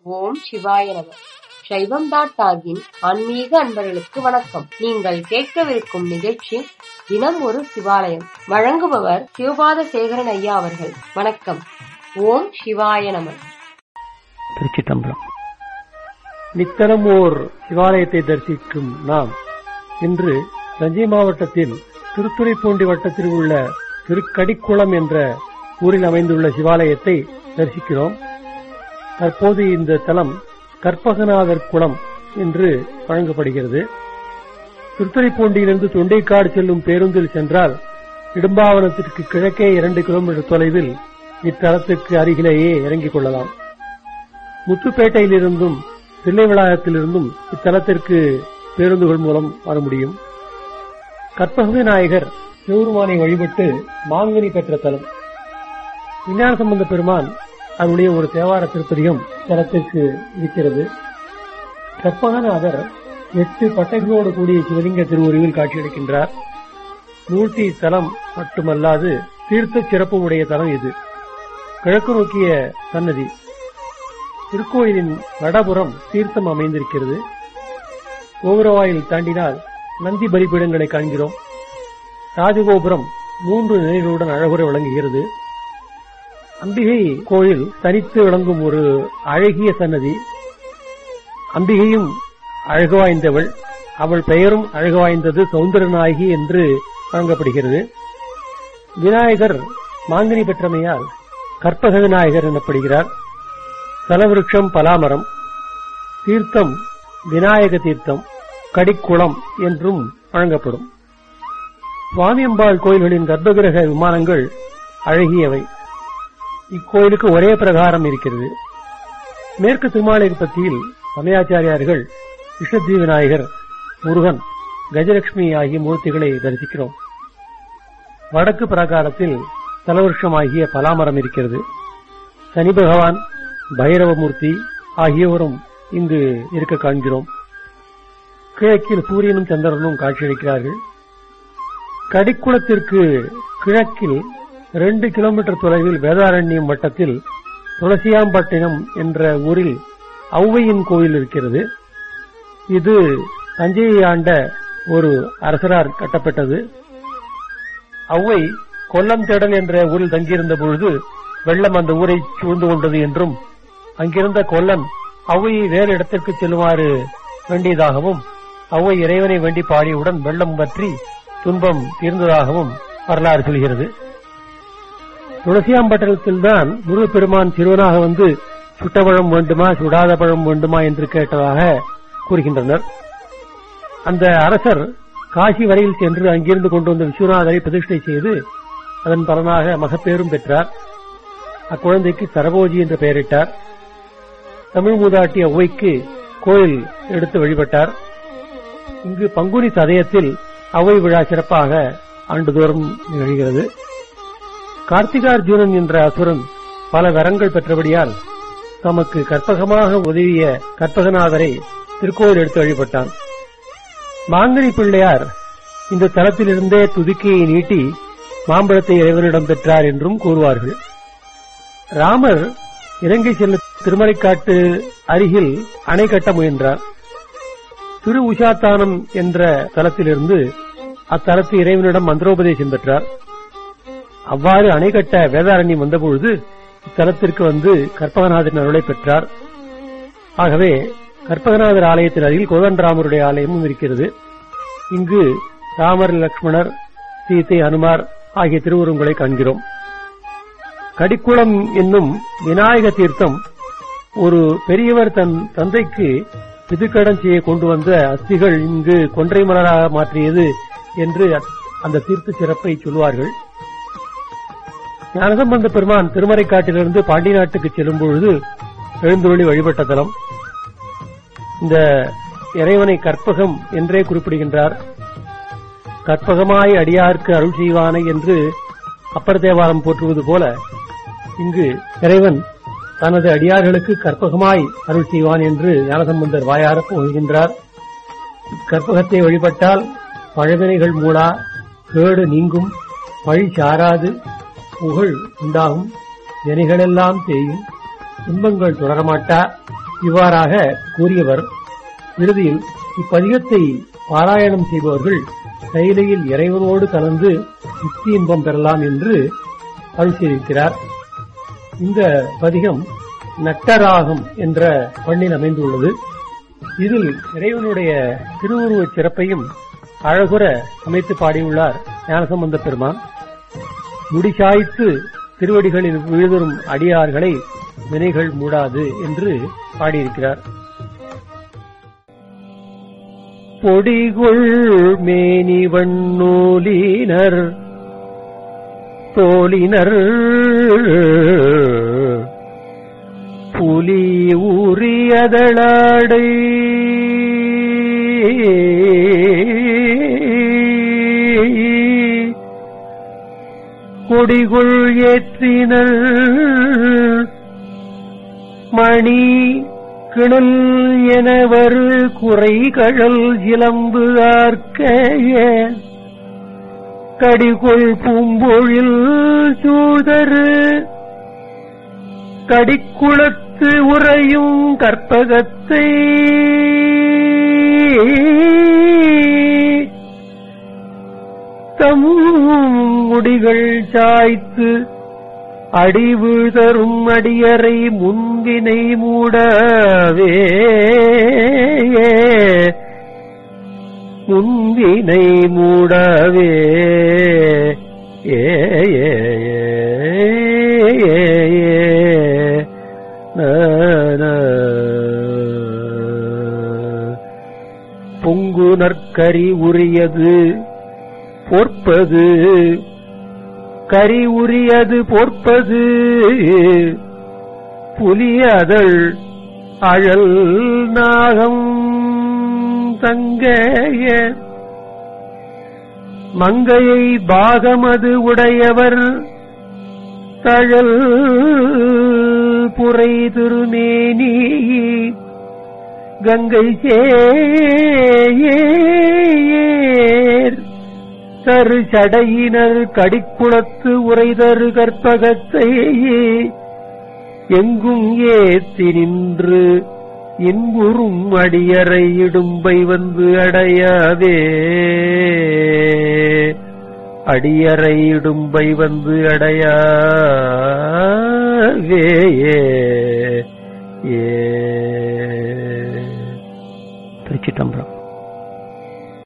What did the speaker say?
ஓம் சிவாய நம சைவம் டாட் டாகின் ஆன்மீக அன்பர்களுக்கு வணக்கம் நீங்கள் கேட்கவிருக்கும் நிகழ்ச்சி தினம் ஒரு சிவாலயம் வழங்குபவர் சிவபாத சேகரன் ஐயா அவர்கள் வணக்கம் ஓம் சிவாய நம திருச்சிட்டம்பலம் நித்தனம் ஓர் சிவாலயத்தை தரிசிக்கும் நாம் இன்று தஞ்சை மாவட்டத்தில் திருத்துறைப்பூண்டி வட்டத்தில் உள்ள திருக்கடிக்குளம் என்ற ஊரில் அமைந்துள்ள சிவாலயத்தை தரிசிக்கிறோம் தற்போது இந்த தலம் கற்பகநாதர் குளம் என்று வழங்கப்படுகிறது திருத்துறைப்பூண்டியிலிருந்து தொண்டைக்காடு செல்லும் பேருந்தில் சென்றால் இடும்பாவனத்திற்கு கிழக்கே இரண்டு கிலோமீட்டர் தொலைவில் இத்தலத்துக்கு அருகிலேயே இறங்கிக் கொள்ளலாம் முத்துப்பேட்டையிலிருந்தும் தில்லைவிளாயத்திலிருந்தும் இத்தலத்திற்கு பேருந்துகள் மூலம் வர முடியும் கற்பக விநாயகர் சிவருமானை வழிபட்டு மாங்கனி பெற்ற தலம் விஞ்ஞான சம்பந்த பெருமான் அவருடைய ஒரு தேவார திருப்பதியும் தலத்திற்கு இருக்கிறது கற்பகநாதர் எட்டு பட்டைகளோடு கூடிய சிவலிங்க திருவுருவில் காட்சியளிக்கின்றார் மூர்த்தி தலம் மட்டுமல்லாது தீர்த்த சிறப்பு உடைய தலம் இது கிழக்கு நோக்கிய சன்னதி திருக்கோயிலின் வடபுறம் தீர்த்தம் அமைந்திருக்கிறது கோபுரவாயில் தாண்டினால் நந்தி பலிபீடங்களை காண்கிறோம் ராஜகோபுரம் மூன்று நிலைகளுடன் அழகுற விளங்குகிறது அம்பிகை கோயில் தனித்து விளங்கும் ஒரு அழகிய சன்னதி அம்பிகையும் அழகு வாய்ந்தவள் அவள் பெயரும் அழகு வாய்ந்தது சௌந்தரநாயகி என்று வழங்கப்படுகிறது விநாயகர் மாங்கனி பெற்றமையால் கற்பக விநாயகர் எனப்படுகிறார் தலவிருட்சம் பலாமரம் தீர்த்தம் விநாயக தீர்த்தம் கடிக்குளம் என்றும் வழங்கப்படும் சுவாமியம்பாள் கோயில்களின் கர்ப்பகிரக விமானங்கள் அழகியவை இக்கோயிலுக்கு ஒரே பிரகாரம் இருக்கிறது மேற்கு திருமாலிருப்பத்தியில் சமயாச்சாரியார்கள் விஷ்ணுத்வி விநாயகர் முருகன் கஜலட்சுமி ஆகிய மூர்த்திகளை தரிசிக்கிறோம் வடக்கு பிரகாரத்தில் தலவருஷமாகிய பலாமரம் இருக்கிறது சனி பகவான் பைரவமூர்த்தி ஆகியோரும் இங்கு இருக்க காண்கிறோம் கிழக்கில் சூரியனும் சந்திரனும் காட்சியளிக்கிறார்கள் கடிக்குளத்திற்கு கிழக்கில் இரண்டு கிலோமீட்டர் தொலைவில் வேதாரண்யம் வட்டத்தில் துளசியாம்பட்டினம் என்ற ஊரில் ஔவையின் கோயில் இருக்கிறது இது தஞ்சையை ஆண்ட ஒரு அரசரால் கட்டப்பட்டது ஔவை கொல்லம் தேடல் என்ற ஊரில் தங்கியிருந்த பொழுது வெள்ளம் அந்த ஊரை சூழ்ந்து கொண்டது என்றும் அங்கிருந்த கொல்லன் ஔவையை வேறு இடத்திற்கு செல்லுமாறு வேண்டியதாகவும் ஔவை இறைவனை வேண்டி பாடியவுடன் வெள்ளம் பற்றி துன்பம் தீர்ந்ததாகவும் வரலாறு சொல்கிறது துளசியாம்பட்டணத்தில்தான் முருகப்பெருமான் சிறுவனாக வந்து சுட்ட பழம் வேண்டுமா சுடாத பழம் வேண்டுமா என்று கேட்டதாக கூறுகின்றனர் அந்த அரசர் காசி வரையில் சென்று அங்கிருந்து கொண்டு வந்த விஸ்வநாதரை பிரதிஷ்டை செய்து அதன் பலனாக மகப்பேரும் பெற்றார் அக்குழந்தைக்கு சரபோஜி என்று பெயரிட்டார் தமிழ் மூதாட்டி ஔவைக்கு கோயில் எடுத்து வழிபட்டார் இங்கு பங்குனி சதயத்தில் அவை விழா சிறப்பாக ஆண்டுதோறும் நிகழ்கிறது கார்த்திகார்ஜுனன் என்ற அசுரன் பல வரங்கள் பெற்றபடியால் தமக்கு கற்பகமாக உதவிய கற்பகநாதரை திருக்கோயில் எடுத்து வழிபட்டான் மாங்கனி பிள்ளையார் இந்த தலத்திலிருந்தே துதிக்கையை நீட்டி மாம்பழத்தை இறைவனிடம் பெற்றார் என்றும் கூறுவார்கள் ராமர் இலங்கை செல்ல திருமலைக்காட்டு அருகில் அணை கட்ட முயன்றார் திரு உஷாத்தானம் என்ற தலத்திலிருந்து அத்தலத்து இறைவனிடம் மந்திரோபதேசம் பெற்றார் அவ்வாறு அணை கட்ட வேதாரண்யம் வந்தபொழுது இத்தலத்திற்கு வந்து கற்பகநாதரின் அருளை பெற்றார் ஆகவே கற்பகநாதர் ஆலயத்தின் அருகில் கோதண்டராமருடைய ஆலயமும் இருக்கிறது இங்கு ராமர் லக்ஷ்மணர் சீத்தை அனுமார் ஆகிய திருவுருவங்களை காண்கிறோம் கடிக்குளம் என்னும் விநாயக தீர்த்தம் ஒரு பெரியவர் தன் தந்தைக்கு பிதுக்கடன் செய்ய கொண்டு வந்த அஸ்திகள் இங்கு கொன்றை மலராக மாற்றியது என்று அந்த தீர்த்த சிறப்பை சொல்வார்கள் ஞானசம்பந்த பெருமான் திருமறைக்காட்டிலிருந்து பாண்டி நாட்டுக்கு செல்லும் பொழுது எழுந்துருளி வழிபட்ட தலம் இந்த இறைவனை கற்பகம் என்றே குறிப்பிடுகின்றார் கற்பகமாய் அடியார்க்கு அருள் செய்வானை என்று அப்பர் தேவாரம் போற்றுவது போல இங்கு இறைவன் தனது அடியார்களுக்கு கற்பகமாய் அருள் செய்வான் என்று ஞானசம்பந்தர் வாயார புகழ்கின்றார் கற்பகத்தை வழிபட்டால் பழவினைகள் மூடா கேடு நீங்கும் பழி சாராது புகழ் உண்டாகும் வினைகளெல்லாம் செய்யும் துன்பங்கள் தொடரமாட்டா இவ்வாறாக கூறியவர் இறுதியில் இப்பதிகத்தை பாராயணம் செய்பவர்கள் கையிலையில் இறைவனோடு கலந்து முக்தி இன்பம் பெறலாம் என்று அருள் செய்திருக்கிறார் இந்த பதிகம் நட்டராகம் என்ற பண்ணில் அமைந்துள்ளது இதில் இறைவனுடைய திருவுருவச் சிறப்பையும் அழகுற அமைத்து பாடியுள்ளார் ஞானசம்பந்த பெருமான் முடிசாய்த்து திருவடிகளில் விழுதரும் அடியார்களை வினைகள் மூடாது என்று பாடியிருக்கிறார் பொடிகுள் மேனிவன் நூலினர் தோலினர் புலி உரியதளாடை கொடிகுள் ஏற்றினர் மணி கிணல் எனவர் குறைகழல் இளம்பு ஆர்க்கைய கடிகொள் பூம்பொழில் சூதரு கடிக்குளத்து உறையும் கற்பகத்தை தம் முடிகள் சாய்த்து அடிவு தரும் அடியறை முன்வினை மூடவே முன்வினை மூடவே ஏ ஏ ஏ ஏ பொங்கு நற்கரி உரியது போர்ப்பது கரி உரியது போர்ப்பது புலியதழ் அழல் நாகம் தங்கைய மங்கையை பாகமது உடையவர் தழல் புரை திருமேனி கங்கை சேர் தரு சடையினர் கடிக்குளத்து உரைதரு கற்பகத்தை எங்கும் ஏத்தி நின்று இன்புறும் அடியறை இடும்பை வந்து அடையாதே அடியறை இடும்பை வந்து அடையாவே ஏ திருச்சிட்டம்பரம்